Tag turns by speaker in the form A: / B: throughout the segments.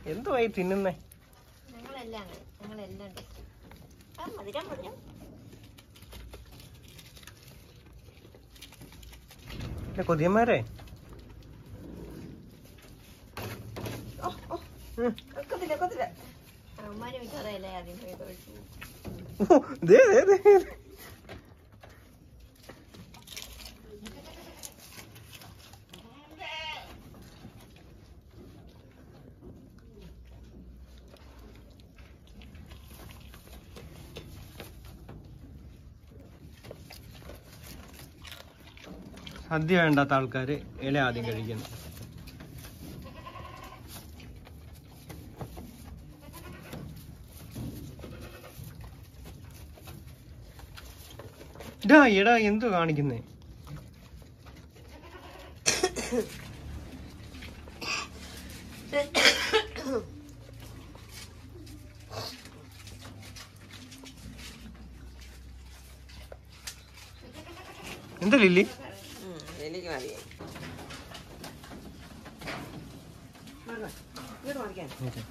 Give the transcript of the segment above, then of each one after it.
A: എന്തുവായി തിന്നുന്നേ
B: ഞങ്ങളെല്ലാം അങ്ങനെ ഞങ്ങളെല്ലാം ഉണ്ട് ആ മധുരം മധുരം
A: ഇല്ല, കൊതിയന്മാരെ
C: ഓ ഓ
A: ഉം.
C: ഒക്കത്തില്ല ഒക്കത്തില്ല
B: അവന്മാര് മിക്കവാറല്ലേ ആദ്യം പോയി കഴിച്ചു
A: ഓ, ദേ, ദേ, ദേ, ദേ. സദ്യ വേണ്ടാത്ത ആൾക്കാര് ഇല ആദ്യം കഴിക്കുന്നു ഇടാ എടാ എന്തു കാണിക്കുന്നേ എന്താ ലില്ലി
C: ഉം, എനിക്ക് മതിയായി മാറ്. ഇങ്ങോട്ട് മാറിക്കാൻ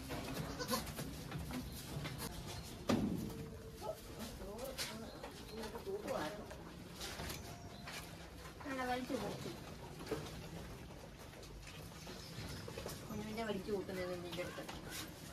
B: വലിച്ചു കൂട്ടി കുഞ്ഞുവിന്റെ വലിച്ചു കൂട്ടുന്നത് നിന്റെ അടുത്ത്